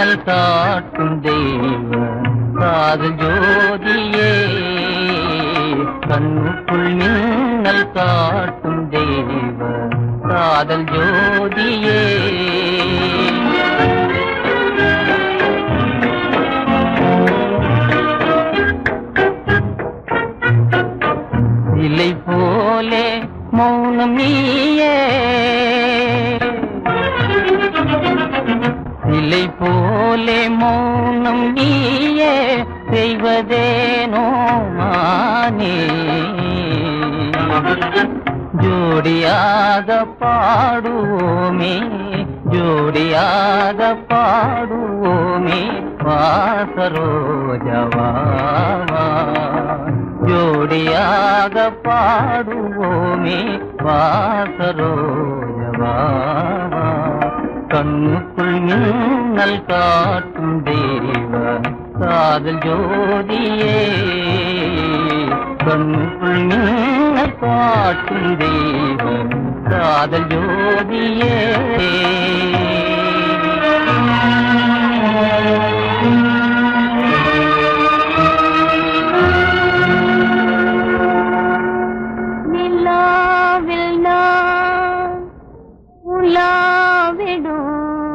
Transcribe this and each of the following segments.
மின்னல் காட்டும் தெய்வ காதல் ஜோதியே கண்ணுக்குள் மின்னல் காட்டும் தெய்வ காதல் ஜோதியே இலை போலே மௌனம் நீயே இலை போலே மௌனம் நீயே செய்வதேனோ மானே ஜோடியாக பாடுவோமே ஜோடியாக பாடுவோமே வாசரோஜவா ஜோடியாக பாடுவோமே வாசரோஜவா கண்ணுக்குள் மின்னல் காட்டும் தேவ காதல் ஜோதியே கண்ணுக்குள் மின்னல் காட்டும் தேவ காதல் ஜோதியே நிலாவில் நான் உலாவிடும்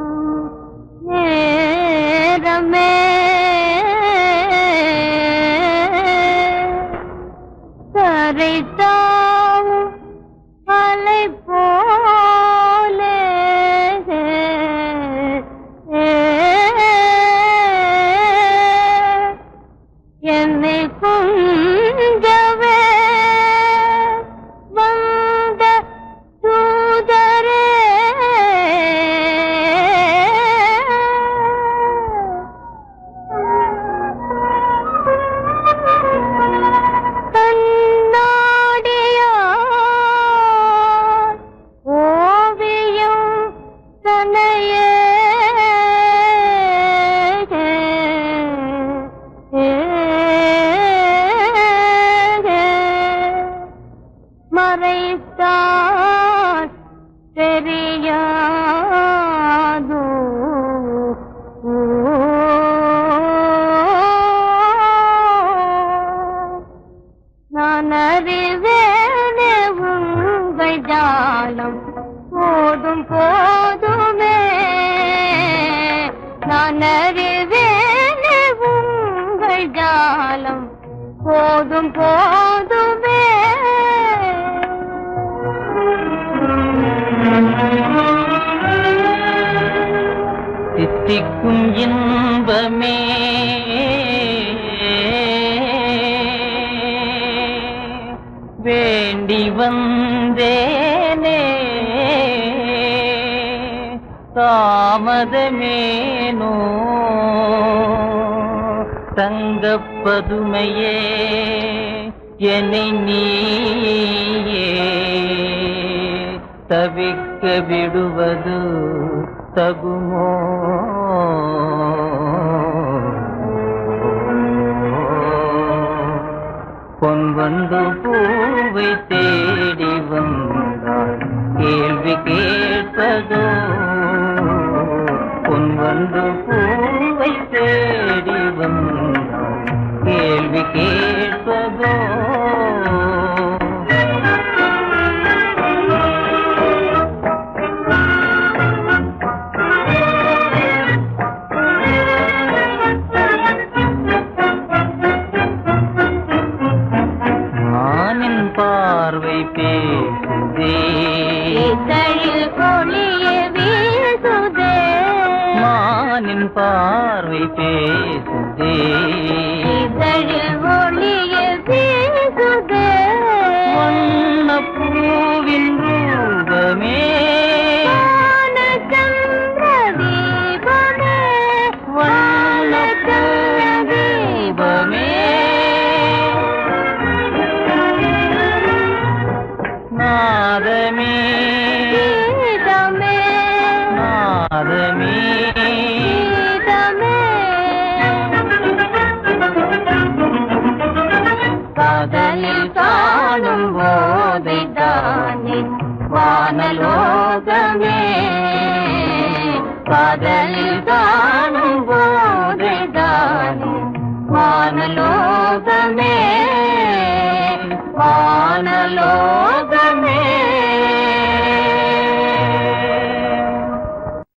நேரமே கரைத்தாவும் அலை போலே என்னை கொஞ்சவே வந்த தூதரே கண்ணாடியார் ஓவியம் தனையே மறைத்தான் தெரியாதோ நான் அறிவேனே உங்கள் ஜாலம் போதும் போதுமே நான் அறிவேனே உங்கள் ஜாலம் போதும் போதுமே தித்திக்கும் இன்பமே வேண்டி வந்தேனே தாமதமேனோ தங்கப்பதுமையே என்னை நீயே தவிக்க விடுவது தகுமோ பொன் வந்து பூவை தேடி வந்தாள் கேள்வி கேட்பதோ பொன் வந்து பூவை தேடி வந்தாள் கேள்வி கேட்பதோ மானின் பார்வை பேசுதே இதழில் ஒளிய வீசுதே மானின் பார்வை பேசுதே இதழில் ஒளிய வீசுதே வண்ண பூவின் ரூபமே வானச்சந்திர தீபமே வண்ண பூவின் தீபமே நாதமே கீதமே நாதமே கீதமே காதலில் காணும் போதைதானே வானலோகமே காதலில் காணும் வானலோகமே வானலோகமே